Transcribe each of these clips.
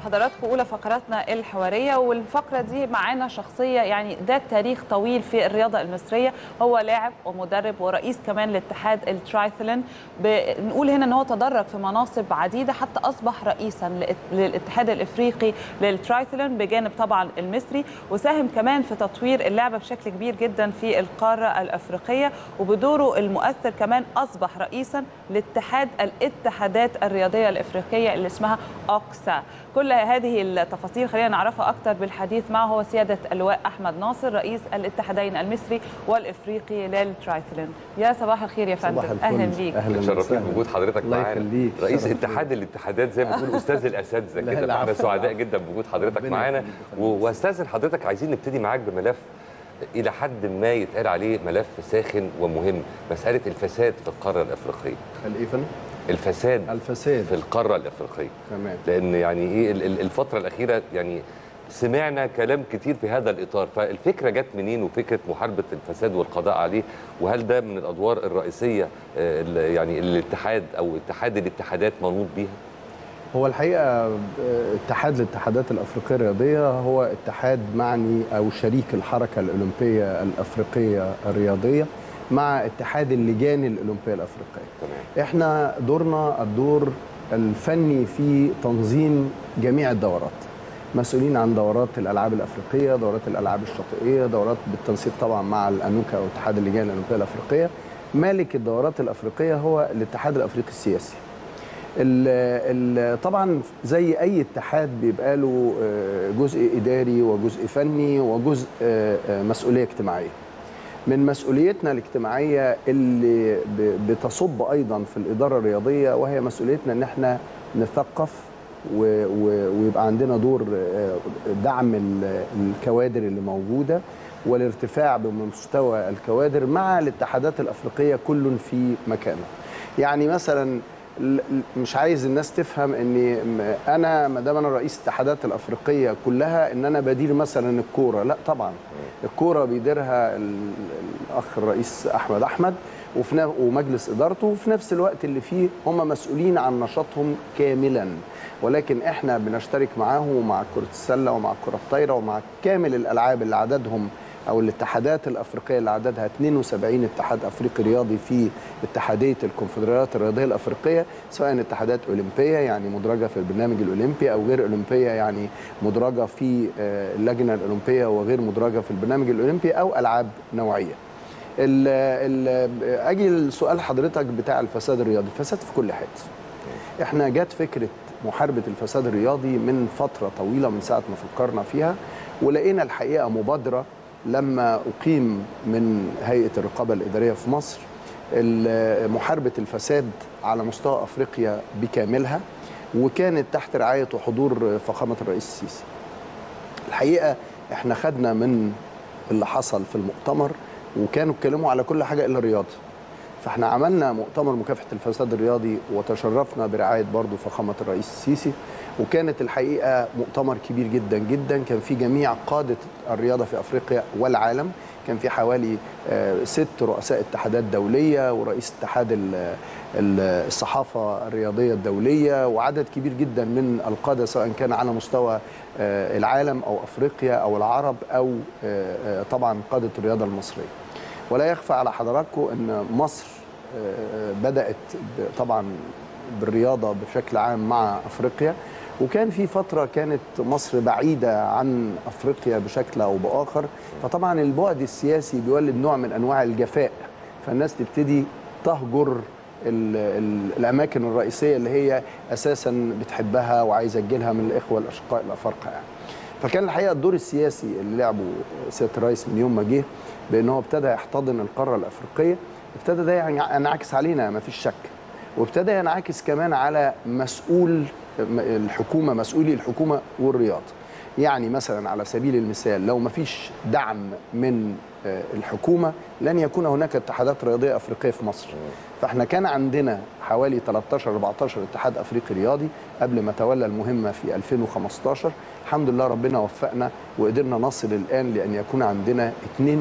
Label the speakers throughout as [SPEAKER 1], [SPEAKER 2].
[SPEAKER 1] حضراتكم اولى فقراتنا الحواريه والفقره دي معانا شخصيه يعني ذات تاريخ طويل في الرياضه المصريه هو لاعب ومدرب ورئيس كمان لاتحاد الترايثلون بنقول هنا ان هو تدرج في مناصب عديده حتى اصبح رئيسا للاتحاد الافريقي للترايثلون بجانب طبعا المصري وساهم كمان في تطوير اللعبه بشكل كبير جدا في القاره الافريقيه وبدوره المؤثر كمان اصبح رئيسا لاتحاد الاتحادات الرياضيه الافريقيه اللي اسمها اوكسا كل هذه التفاصيل خلينا نعرفها اكثر بالحديث معه هو سياده اللواء احمد ناصر رئيس الاتحادين المصري والافريقي للترايثلون يا صباح الخير يا فندم اهلا بيك
[SPEAKER 2] اهلا
[SPEAKER 3] شرفنا بوجود حضرتك
[SPEAKER 2] الله
[SPEAKER 3] معانا
[SPEAKER 2] يخليك.
[SPEAKER 3] رئيس
[SPEAKER 2] شرف
[SPEAKER 3] اتحاد الاتحادات زي ما تقول استاذ الاساتذه
[SPEAKER 2] لا،
[SPEAKER 3] كده
[SPEAKER 2] لا،
[SPEAKER 3] فاحنا
[SPEAKER 2] عفوا.
[SPEAKER 3] سعداء جدا بوجود حضرتك
[SPEAKER 2] ربنا
[SPEAKER 3] معانا
[SPEAKER 2] يخليك يا فندم.
[SPEAKER 3] و- واستاذن حضرتك عايزين نبتدي معاك بملف الى حد ما يتقال عليه ملف ساخن ومهم مساله الفساد في القاره الافريقيه
[SPEAKER 2] الايه فندم؟
[SPEAKER 3] الفساد
[SPEAKER 2] الفساد
[SPEAKER 3] في القاره الافريقيه
[SPEAKER 2] تمام
[SPEAKER 3] لان يعني ايه ال- ال- الفتره الاخيره يعني سمعنا كلام كتير في هذا الاطار فالفكره جت منين وفكره محاربه الفساد والقضاء عليه وهل ده من الادوار الرئيسيه آه، ال- يعني الاتحاد او اتحاد الاتحادات منوط بيها
[SPEAKER 2] هو الحقيقه آه، اتحاد الاتحادات الافريقيه الرياضيه هو اتحاد معني او شريك الحركه الاولمبيه الافريقيه الرياضيه مع اتحاد اللجان الاولمبيه الافريقيه
[SPEAKER 3] تمام
[SPEAKER 2] احنا دورنا الدور الفني في تنظيم جميع الدورات مسؤولين عن دورات الالعاب الافريقيه دورات الالعاب الشاطئيه دورات بالتنسيق طبعا مع الانوكا واتحاد اللجان الاولمبيه الافريقيه مالك الدورات الافريقيه هو الاتحاد الافريقي السياسي ال ال طبعا زي اي اتحاد بيبقى له آه، جزء اداري وجزء فني وجزء آه، آه، مسؤوليه اجتماعيه من مسؤوليتنا الاجتماعيه اللي ب- بتصب ايضا في الاداره الرياضيه وهي مسؤوليتنا ان احنا نثقف و- و- ويبقى عندنا دور آه، دعم ال- الكوادر اللي موجوده والارتفاع بمستوى الكوادر مع الاتحادات الافريقيه كل في مكانه. يعني مثلا ل- ل- مش عايز الناس تفهم اني م- انا ما دام انا رئيس الاتحادات الافريقيه كلها ان انا بدير مثلا الكوره لا طبعا الكوره بيديرها ال- الاخ الرئيس احمد احمد وفي ن- ومجلس ادارته وفي نفس الوقت اللي فيه هم مسؤولين عن نشاطهم كاملا ولكن احنا بنشترك معاهم ومع كره السله ومع الكره الطايره ومع كامل الالعاب اللي عددهم او الاتحادات الافريقيه اللي عددها 72 اتحاد افريقي رياضي في اتحاديه الكونفدراليات الرياضيه الافريقيه سواء اتحادات اولمبيه يعني مدرجه في البرنامج الاولمبي او غير اولمبيه يعني مدرجه في آه، اللجنه الاولمبيه وغير مدرجه في البرنامج الاولمبي او العاب نوعيه. ال ال اجي لسؤال حضرتك بتاع الفساد الرياضي، الفساد في كل حته. احنا جت فكره محاربه الفساد الرياضي من فتره طويله من ساعه ما فكرنا فيها ولقينا الحقيقه مبادره لما اقيم من هيئه الرقابه الاداريه في مصر ال- محاربه الفساد على مستوى افريقيا بكاملها وكانت تحت رعايه وحضور فخامه الرئيس السيسي. الحقيقه احنا خدنا من اللي حصل في المؤتمر وكانوا اتكلموا على كل حاجه الا الرياضه. فاحنا عملنا مؤتمر مكافحه الفساد الرياضي وتشرفنا برعايه برضو فخامه الرئيس السيسي وكانت الحقيقه مؤتمر كبير جدا جدا كان في جميع قاده الرياضه في افريقيا والعالم كان في حوالي آه، ست رؤساء اتحادات دوليه ورئيس اتحاد ال- ال- الصحافه الرياضيه الدوليه وعدد كبير جدا من القاده سواء كان على مستوى آه، العالم او افريقيا او العرب او آه، آه، طبعا قاده الرياضه المصريه. ولا يخفى على حضراتكم ان مصر آه، بدات ب- طبعا بالرياضه بشكل عام مع افريقيا وكان في فتره كانت مصر بعيده عن افريقيا بشكل او باخر فطبعا البعد السياسي بيولد نوع من انواع الجفاء فالناس تبتدي تهجر ال ال الاماكن الرئيسيه اللي هي اساسا بتحبها وعايزه تجيلها من الاخوه الاشقاء الافارقه يعني فكان الحقيقه الدور السياسي اللي لعبه سياده الرئيس من يوم ما جه بان هو ابتدى يحتضن القاره الافريقيه ابتدى ده يعني ينعكس علينا ما فيش شك وابتدى ينعكس كمان على مسؤول م- الحكومه مسؤولي الحكومه والرياضه يعني مثلا على سبيل المثال لو ما فيش دعم من آه، الحكومه لن يكون هناك اتحادات رياضيه افريقيه في مصر فاحنا كان عندنا حوالي 13 14 اتحاد افريقي رياضي قبل ما تولى المهمه في 2015 الحمد لله ربنا وفقنا وقدرنا نصل الان لان يكون عندنا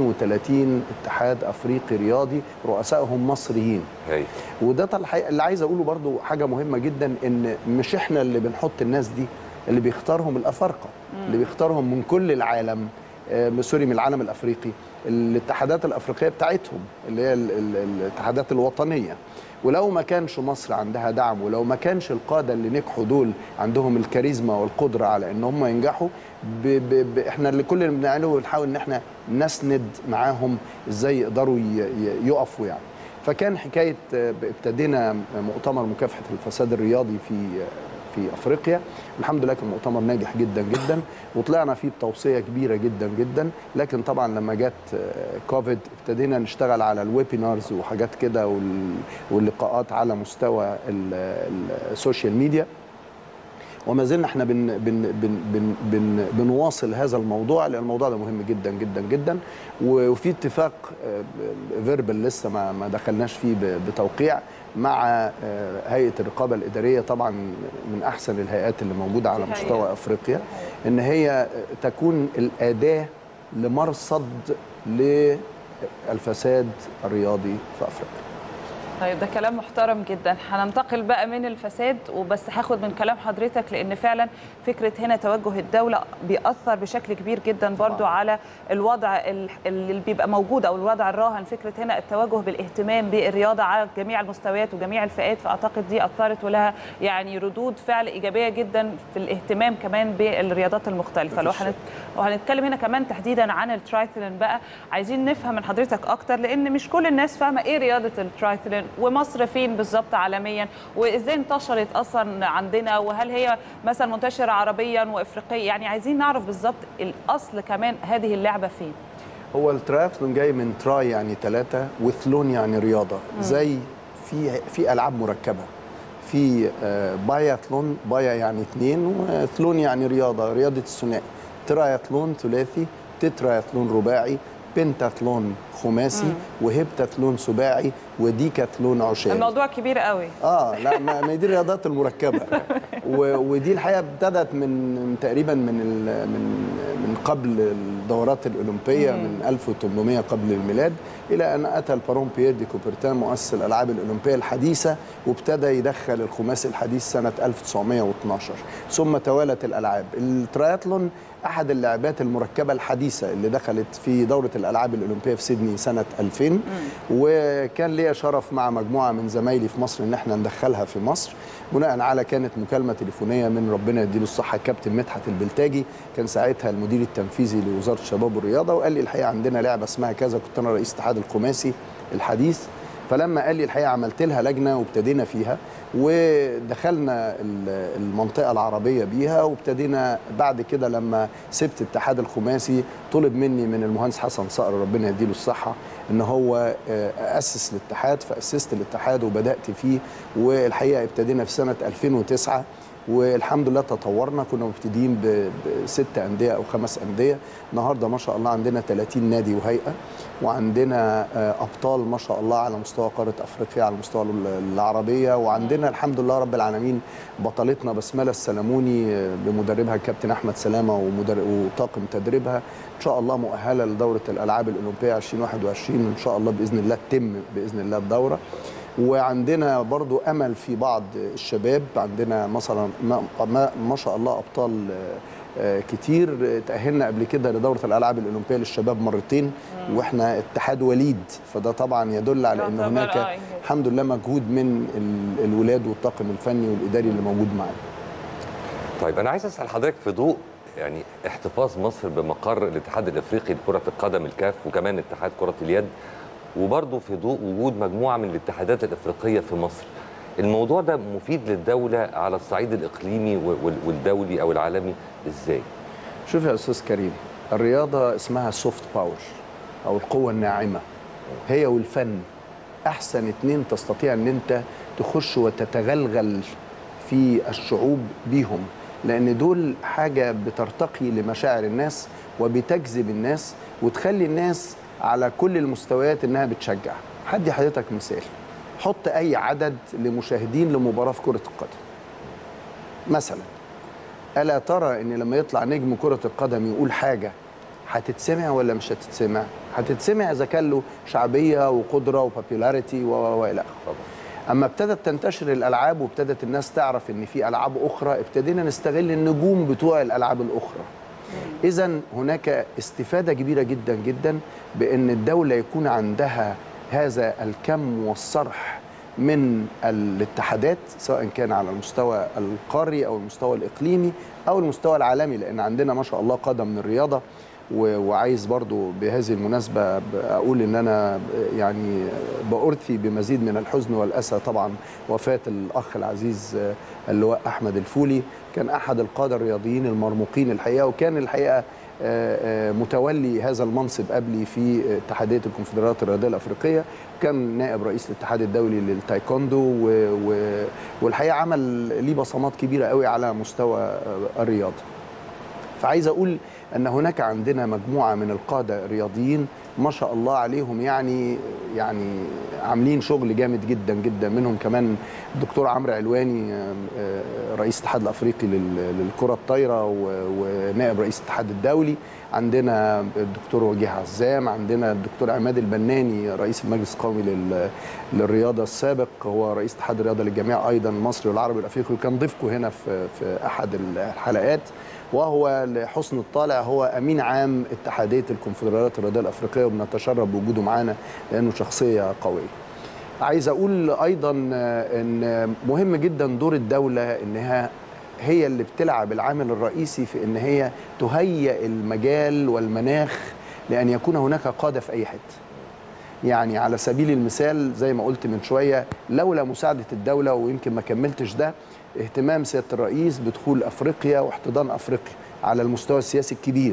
[SPEAKER 2] 32 اتحاد افريقي رياضي رؤسائهم مصريين
[SPEAKER 3] هاي
[SPEAKER 2] وده طل- الحقيقة اللي عايز اقوله برضو حاجه مهمه جدا ان مش احنا اللي بنحط الناس دي اللي بيختارهم الافارقه اللي بيختارهم من كل العالم آه، سوري من العالم الافريقي الاتحادات الافريقيه بتاعتهم اللي هي ال- ال- الاتحادات الوطنيه ولو ما كانش مصر عندها دعم ولو ما كانش القاده اللي نجحوا دول عندهم الكاريزما والقدره على ان هم ينجحوا ب ب ب احنا اللي كل اللي بنعمله بنحاول ان احنا نسند معاهم ازاي يقدروا ي- ي- يقفوا يعني فكان حكايه آه، ابتدينا مؤتمر مكافحه الفساد الرياضي في في افريقيا الحمد لله كان مؤتمر ناجح جدا جدا وطلعنا فيه بتوصيه كبيره جدا جدا لكن طبعا لما جت آه، كوفيد ابتدينا نشتغل على الويبينارز وحاجات كده وال- واللقاءات على مستوى ال- ال- السوشيال ميديا وما زلنا احنا بن بن بن بن بن بنواصل هذا الموضوع لان الموضوع ده مهم جدا جدا جدا وفي اتفاق فيربال لسه ما ما دخلناش فيه ب- بتوقيع مع آه، هيئه الرقابه الاداريه طبعا من احسن الهيئات اللي موجوده على
[SPEAKER 1] دي
[SPEAKER 2] مستوى
[SPEAKER 1] حقيقة.
[SPEAKER 2] افريقيا ان هي تكون الاداه لمرصد للفساد الرياضي في افريقيا
[SPEAKER 1] طيب ده كلام محترم جدا هننتقل بقى من الفساد وبس هاخد من كلام حضرتك لان فعلا فكره هنا توجه الدوله بيأثر بشكل كبير جدا برضو على الوضع ال- اللي بيبقى موجود او الوضع الراهن فكره هنا التوجه بالاهتمام بالرياضه على جميع المستويات وجميع الفئات فاعتقد دي اثرت ولها يعني ردود فعل ايجابيه جدا في الاهتمام كمان بالرياضات المختلفه لو
[SPEAKER 2] مفيش
[SPEAKER 1] هنت... وهنتكلم هنا كمان تحديدا عن الترايثلون بقى عايزين نفهم من حضرتك اكتر لان مش كل الناس فاهمه ايه رياضه الترايثلون ومصر فين بالظبط عالميا وازاي انتشرت اصلا عندنا وهل هي مثلا منتشره عربيا وافريقيا يعني عايزين نعرف بالظبط الاصل كمان هذه اللعبه فين
[SPEAKER 2] هو الترايثلون جاي من تراي يعني ثلاثة وثلون يعني رياضة زي في في ألعاب مركبة في آه، باياثلون بايا يعني اثنين وثلون يعني رياضة رياضة الثنائي ترايثلون ثلاثي تترايثلون رباعي بنتاثلون خماسي وهبتاثلون سباعي وديكاثلون عشاري
[SPEAKER 1] الموضوع كبير قوي
[SPEAKER 2] اه لا ما ما دي الرياضات المركبه و- ودي الحقيقه ابتدت من من تقريبا من ال- من من قبل الدورات الاولمبيه من 1800 قبل الميلاد الى ان اتى البارون بيير دي كوبرتان مؤسس الالعاب الاولمبيه الحديثه وابتدى يدخل الخماسي الحديث سنه 1912 ثم توالت الالعاب الترايثلون احد اللعبات المركبه الحديثه اللي دخلت في دوره الالعاب الاولمبيه في سيدني سنه 2000 وكان ليا شرف مع مجموعه من زمايلي في مصر ان احنا ندخلها في مصر بناء على كانت مكالمه تليفونيه من ربنا يديله الصحه كابتن مدحت البلتاجي كان ساعتها المدير التنفيذي لوزاره الشباب والرياضه وقال لي الحقيقه عندنا لعبه اسمها كذا كنت انا رئيس اتحاد الخماسي الحديث فلما قال لي الحقيقه عملت لها لجنه وابتدينا فيها ودخلنا ال- المنطقه العربيه بيها وابتدينا بعد كده لما سبت اتحاد الخماسي طلب مني من المهندس حسن صقر ربنا يديله الصحه ان هو آه، اسس الاتحاد فاسست الاتحاد وبدات فيه والحقيقه ابتدينا في سنه 2009 والحمد لله تطورنا كنا مبتدئين ب- بست انديه او خمس انديه النهارده ما شاء الله عندنا 30 نادي وهيئه وعندنا آه، ابطال ما شاء الله على مستوى قاره افريقيا على مستوى ال- العربيه وعندنا الحمد لله رب العالمين بطلتنا بسمله السلموني آه، بمدربها الكابتن احمد سلامه ومدرب وطاقم تدريبها ان شاء الله مؤهله لدوره الالعاب الاولمبيه 2021 ان شاء الله باذن الله تتم باذن الله الدوره وعندنا برضو امل في بعض الشباب عندنا مثلا ما, ما, ما شاء الله ابطال آه، آه، كتير تاهلنا قبل كده لدوره الالعاب الاولمبيه للشباب مرتين واحنا اتحاد وليد فده طبعا يدل على ان
[SPEAKER 1] يعتبر
[SPEAKER 2] هناك
[SPEAKER 1] آه إنجاز.
[SPEAKER 2] الحمد لله مجهود من ال- الولاد والطاقم الفني والاداري اللي موجود معانا
[SPEAKER 3] طيب انا عايز اسال حضرتك في ضوء يعني احتفاظ مصر بمقر الاتحاد الافريقي لكره القدم الكاف وكمان اتحاد كره اليد وبرضه في ضوء وجود مجموعه من الاتحادات الافريقيه في مصر الموضوع ده مفيد للدوله على الصعيد الاقليمي وال- والدولي او العالمي ازاي
[SPEAKER 2] شوف يا استاذ كريم الرياضه اسمها سوفت باور او القوه الناعمه هي والفن احسن اتنين تستطيع ان انت تخش وتتغلغل في الشعوب بيهم لان دول حاجه بترتقي لمشاعر الناس وبتجذب الناس وتخلي الناس على كل المستويات انها بتشجع هدي حضرتك مثال حط اي عدد لمشاهدين لمباراه في كره القدم مثلا الا ترى ان لما يطلع نجم كره القدم يقول حاجه هتتسمع ولا مش هتتسمع هتتسمع اذا كان له شعبيه وقدره وبوبيلاريتي و و- والى اخره
[SPEAKER 3] طبعا
[SPEAKER 2] اما ابتدت تنتشر الالعاب وابتدت الناس تعرف ان في العاب اخرى ابتدينا نستغل النجوم بتوع الالعاب الاخرى اذا هناك استفاده كبيره جدا جدا بان الدوله يكون عندها هذا الكم والصرح من الاتحادات سواء كان على المستوى القاري او المستوى الاقليمي او المستوى العالمي لان عندنا ما شاء الله قاده من الرياضه و- وعايز برضو بهذه المناسبة ب- أقول إن أنا ب- يعني بأرثي بمزيد من الحزن والأسى طبعا وفاة الأخ العزيز آه، اللواء أحمد الفولي كان أحد القادة الرياضيين المرموقين الحقيقة وكان الحقيقة آه، آه، متولي هذا المنصب قبلي في اتحادية الكونفدراليات الرياضية الأفريقية كان نائب رئيس الاتحاد الدولي للتايكوندو و... و... والحقيقة عمل ليه بصمات كبيرة قوي على مستوى آه، الرياضة فعايز اقول ان هناك عندنا مجموعه من القاده الرياضيين ما شاء الله عليهم يعني يعني عاملين شغل جامد جدا جدا منهم كمان الدكتور عمرو علواني آه، آه، رئيس الاتحاد الافريقي لل- للكره الطايره و- ونائب رئيس الاتحاد الدولي عندنا الدكتور وجيه عزام عندنا الدكتور عماد البناني رئيس المجلس القومي لل- للرياضه السابق هو رئيس اتحاد الرياضه للجميع ايضا المصري والعربي الافريقي وكان ضيفكم هنا في في احد الحلقات وهو لحسن الطالع هو امين عام اتحاديه الكونفدراليات الرياضيه الافريقيه وبنتشرف بوجوده معانا لانه شخصيه قويه. عايز اقول ايضا آه، ان مهم جدا دور الدوله انها هي اللي بتلعب العامل الرئيسي في ان هي تهيئ المجال والمناخ لان يكون هناك قاده في اي حته. يعني على سبيل المثال زي ما قلت من شويه لولا مساعده الدوله ويمكن ما كملتش ده اهتمام سياده الرئيس بدخول افريقيا واحتضان افريقيا على المستوى السياسي الكبير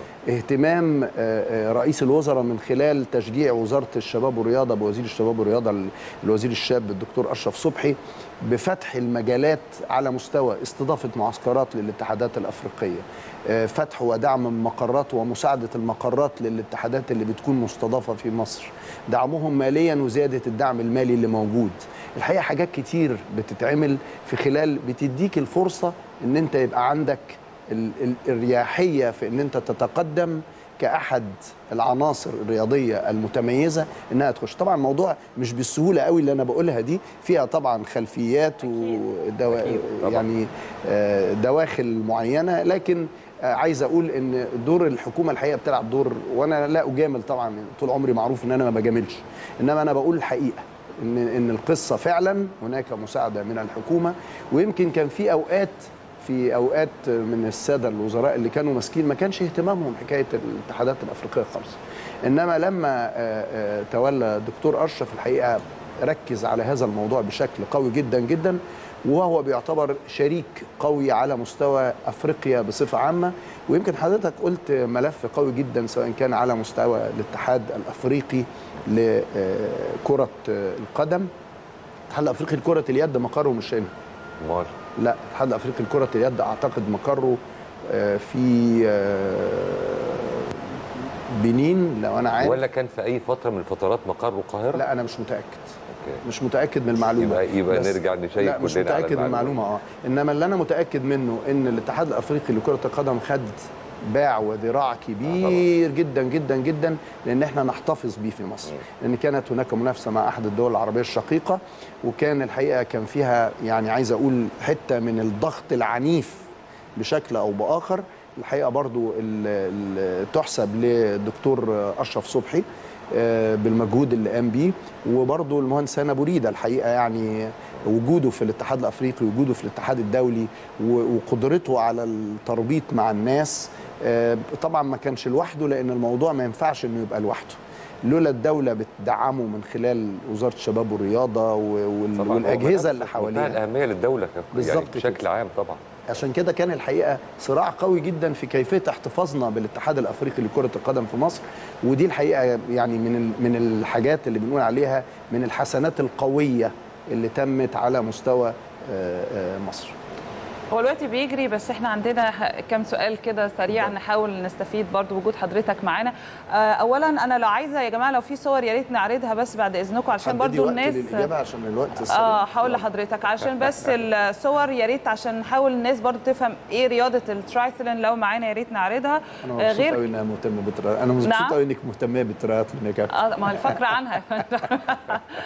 [SPEAKER 2] اهتمام آه، آه، رئيس الوزراء من خلال تشجيع وزاره الشباب والرياضه بوزير الشباب والرياضه ال- الوزير الشاب الدكتور اشرف صبحي بفتح المجالات على مستوى استضافه معسكرات للاتحادات الافريقيه آه، فتح ودعم المقرات ومساعده المقرات للاتحادات اللي بتكون مستضافه في مصر دعمهم ماليا وزياده الدعم المالي اللي موجود الحقيقه حاجات كتير بتتعمل في خلال بتديك الفرصه ان انت يبقى عندك ال- ال- الرياحيه في ان انت تتقدم كاحد العناصر الرياضيه المتميزه انها تخش طبعا الموضوع مش بالسهوله قوي اللي انا بقولها دي فيها طبعا خلفيات ودوا
[SPEAKER 3] أكيد، طبعاً.
[SPEAKER 2] يعني آه، دواخل معينه لكن آه، عايز اقول ان دور الحكومه الحقيقه بتلعب دور وانا لا اجامل طبعا طول عمري معروف ان انا ما بجاملش انما انا بقول الحقيقه ان ان القصه فعلا هناك مساعده من الحكومه ويمكن كان في اوقات في اوقات من الساده الوزراء اللي كانوا ماسكين ما كانش اهتمامهم حكايه الاتحادات الافريقيه خالص انما لما آه، آه، تولى الدكتور اشرف الحقيقه ركز على هذا الموضوع بشكل قوي جدا جدا وهو بيعتبر شريك قوي على مستوى افريقيا بصفه عامه ويمكن حضرتك قلت ملف قوي جدا سواء كان على مستوى الاتحاد الافريقي لكره القدم الاتحاد الافريقي لكره اليد مقره مش هنا
[SPEAKER 3] امال
[SPEAKER 2] لا الاتحاد الافريقي لكره اليد اعتقد مقره آه، في آه، بنين لو انا عارف
[SPEAKER 3] ولا كان في اي فتره من الفترات مقر القاهره
[SPEAKER 2] لا انا مش متاكد
[SPEAKER 3] أوكي.
[SPEAKER 2] مش متاكد من المعلومه
[SPEAKER 3] يبقى- يبقى
[SPEAKER 2] بس-
[SPEAKER 3] نرجع نشيك
[SPEAKER 2] لا مش
[SPEAKER 3] كلنا على
[SPEAKER 2] متاكد من
[SPEAKER 3] المعلومة.
[SPEAKER 2] المعلومه اه انما اللي انا متاكد منه ان الاتحاد الافريقي لكره القدم خد باع وذراع كبير جدا جدا جدا لان احنا نحتفظ بيه في مصر لان كانت هناك منافسه مع احد الدول العربيه الشقيقه وكان الحقيقه كان فيها يعني عايز اقول حته من الضغط العنيف بشكل او باخر الحقيقه برضو ال- ال- تحسب للدكتور اشرف صبحي آه، بالمجهود اللي قام بيه وبرضو المهندس هنا بريده الحقيقه يعني وجوده في الاتحاد الافريقي وجوده في الاتحاد الدولي و- وقدرته على التربيط مع الناس آه، طبعا ما كانش لوحده لان الموضوع ما ينفعش انه يبقى لوحده لولا الدوله بتدعمه من خلال وزاره الشباب والرياضه و- وال-
[SPEAKER 3] طبعاً هو
[SPEAKER 2] والاجهزه
[SPEAKER 3] ملف
[SPEAKER 2] اللي
[SPEAKER 3] منتهى
[SPEAKER 2] حواليها
[SPEAKER 3] الاهميه للدوله كف- يعني
[SPEAKER 2] بالظبط
[SPEAKER 3] بشكل
[SPEAKER 2] كده.
[SPEAKER 3] عام طبعا
[SPEAKER 2] عشان كده كان الحقيقه صراع قوي جدا في كيفيه احتفاظنا بالاتحاد الافريقي لكره القدم في مصر ودي الحقيقه يعني من ال- من الحاجات اللي بنقول عليها من الحسنات القويه اللي تمت على مستوى آه، آه، مصر
[SPEAKER 1] هو الوقت بيجري بس احنا عندنا ح- كام سؤال كده سريع
[SPEAKER 2] اتفضل.
[SPEAKER 1] نحاول نستفيد برضو وجود حضرتك معانا آه، اولا انا لو عايزه يا جماعه لو في صور يا ريت نعرضها بس بعد اذنكم عشان
[SPEAKER 2] حددي
[SPEAKER 1] برضو
[SPEAKER 2] وقت
[SPEAKER 1] الناس
[SPEAKER 2] للاجابه عشان الوقت السريع.
[SPEAKER 1] اه هقول لحضرتك عشان بس الصور يا ريت عشان نحاول الناس برضو تفهم ايه رياضه الترايثلون لو معانا يا ريت نعرضها
[SPEAKER 2] انا
[SPEAKER 1] آه،
[SPEAKER 2] مبسوط
[SPEAKER 1] غير
[SPEAKER 2] قوي انها مهتمه بالتراث انا مبسوط
[SPEAKER 1] نعم.
[SPEAKER 2] قوي انك مهتمه بالتراث يا كابتن
[SPEAKER 1] اه ما الفقره عنها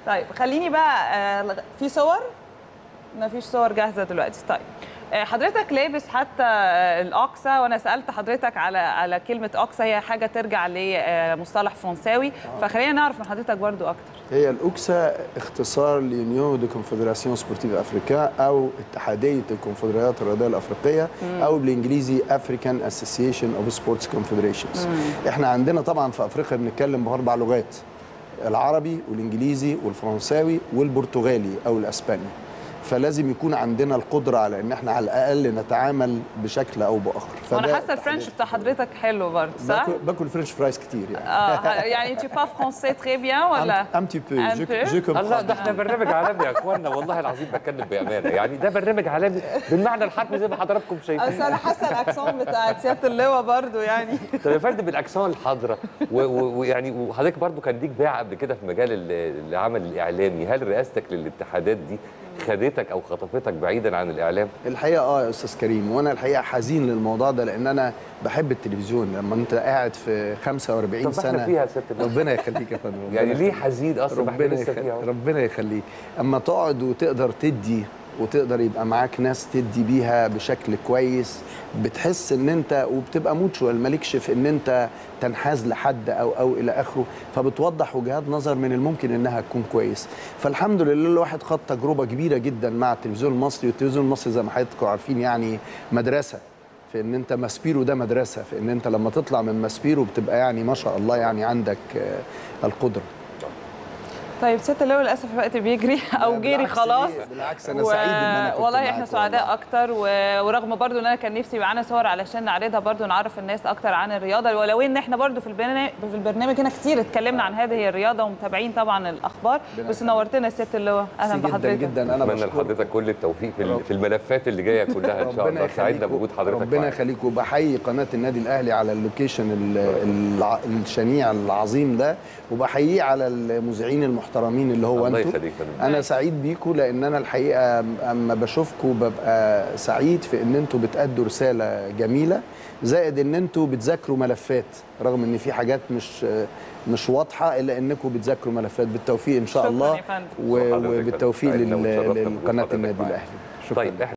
[SPEAKER 1] طيب خليني بقى آه، في صور ما فيش صور جاهزه دلوقتي طيب آه، حضرتك لابس حتى آه، الاوكسا وانا سالت حضرتك على على كلمه اوكسا هي حاجه ترجع لمصطلح فرنساوي فخلينا نعرف من حضرتك برضو اكتر
[SPEAKER 2] هي الاوكسا اختصار ليونيون دو كونفدراسيون سبورتيف افريكا او اتحاديه الكونفدراليات الرياضيه الافريقيه او بالانجليزي افريكان اسوسيشن اوف سبورتس كونفدريشنز احنا عندنا طبعا في افريقيا بنتكلم باربع لغات العربي والانجليزي والفرنساوي والبرتغالي او الاسباني فلازم يكون عندنا القدره على ان احنا على الاقل نتعامل بشكل او باخر
[SPEAKER 1] وانا
[SPEAKER 2] فده
[SPEAKER 1] حاسه الفرنش بتاع حضرتك حلو برضه صح؟
[SPEAKER 2] باكل, باكل فرنش فرايز كتير يعني
[SPEAKER 1] اه يعني tu parles français très bien ولا
[SPEAKER 2] un petit peu
[SPEAKER 1] Un
[SPEAKER 2] je,
[SPEAKER 1] peu.
[SPEAKER 2] je comprends
[SPEAKER 3] الله ده احنا برنامج عالمي يا اخوانا والله العظيم بتكلم بامانه يعني ده برنامج عالمي بالمعنى الحرفي زي ما حضراتكم شايفين
[SPEAKER 1] اصل انا حاسه الاكسون بتاع سياده اللواء برضه يعني
[SPEAKER 3] طب يا فندم بالاكسون الحاضره و- و- ويعني وحضرتك برضو كان ليك باع قبل كده في مجال ال- العمل الاعلامي هل رئاستك للاتحادات دي خدتك او خطفتك بعيدا عن الاعلام
[SPEAKER 2] الحقيقه اه يا استاذ كريم وانا الحقيقه حزين للموضوع ده لان انا بحب التلفزيون لما انت قاعد في 45
[SPEAKER 3] طب ما احنا
[SPEAKER 2] سنه
[SPEAKER 3] فيها يا ست الناس.
[SPEAKER 2] ربنا يخليك يا فندم ربنا
[SPEAKER 3] يعني ليه
[SPEAKER 2] يخليك.
[SPEAKER 3] حزين اصلا ما احنا
[SPEAKER 2] ربنا
[SPEAKER 3] لسه
[SPEAKER 2] يخليك
[SPEAKER 3] فيها أهو.
[SPEAKER 2] ربنا يخليك اما تقعد وتقدر تدي وتقدر يبقى معاك ناس تدي بيها بشكل كويس بتحس ان انت وبتبقى موتشوال مالكش في ان انت تنحاز لحد او او الى اخره فبتوضح وجهات نظر من الممكن انها تكون كويس فالحمد لله الواحد خد تجربه كبيره جدا مع التلفزيون المصري والتلفزيون المصري زي ما حضراتكم عارفين يعني مدرسه في ان انت ماسبيرو ده مدرسه في ان انت لما تطلع من ماسبيرو بتبقى يعني ما شاء الله يعني عندك آه، القدره
[SPEAKER 1] طيب ست اللواء للاسف الوقت بيجري او جري
[SPEAKER 2] بالعكس
[SPEAKER 1] خلاص
[SPEAKER 2] ليه؟ بالعكس انا سعيد ان انا كنت
[SPEAKER 1] والله
[SPEAKER 2] معاك
[SPEAKER 1] احنا سعداء
[SPEAKER 2] والله.
[SPEAKER 1] اكتر و... ورغم برضو ان انا كان نفسي يبقى معانا صور علشان نعرضها برضو نعرف الناس اكتر عن الرياضه ولو ان احنا برضو في البرنامج في البرنامج هنا كتير اتكلمنا عن هذه الرياضه ومتابعين طبعا الاخبار بس نورتنا ست اللواء اهلا
[SPEAKER 2] جدا
[SPEAKER 1] بحضرتك
[SPEAKER 2] جدا انا
[SPEAKER 3] اتمنى
[SPEAKER 2] بشكرك
[SPEAKER 3] لحضرتك كل التوفيق في ال- في الملفات اللي جايه كلها ان شاء الله سعدنا بوجود حضرتك
[SPEAKER 2] ربنا
[SPEAKER 3] معانا.
[SPEAKER 2] يخليك وبحيي قناه النادي الاهلي على اللوكيشن ال- الع- الشنيع العظيم ده وبحييه على المذيعين المحترمين اللي هو
[SPEAKER 3] الله
[SPEAKER 2] انتوا
[SPEAKER 3] يخليك يا فندم.
[SPEAKER 2] انا سعيد بيكم لان انا الحقيقه اما بشوفكم ببقى سعيد في ان انتوا بتأدوا رساله جميله زائد ان انتوا بتذاكروا ملفات رغم ان في حاجات مش مش واضحه الا انكم بتذاكروا ملفات بالتوفيق ان شاء
[SPEAKER 1] شكراً
[SPEAKER 2] الله
[SPEAKER 3] شكراً
[SPEAKER 1] يا فندم.
[SPEAKER 2] و-
[SPEAKER 3] حضرتك يا فندم.
[SPEAKER 2] وبالتوفيق
[SPEAKER 3] سعدنا
[SPEAKER 2] لل-
[SPEAKER 3] واتشرفنا بوجود
[SPEAKER 2] لقناه
[SPEAKER 3] حضرتك
[SPEAKER 2] النادي
[SPEAKER 3] معانا.
[SPEAKER 2] الاهلي شكراً.
[SPEAKER 3] طيب احنا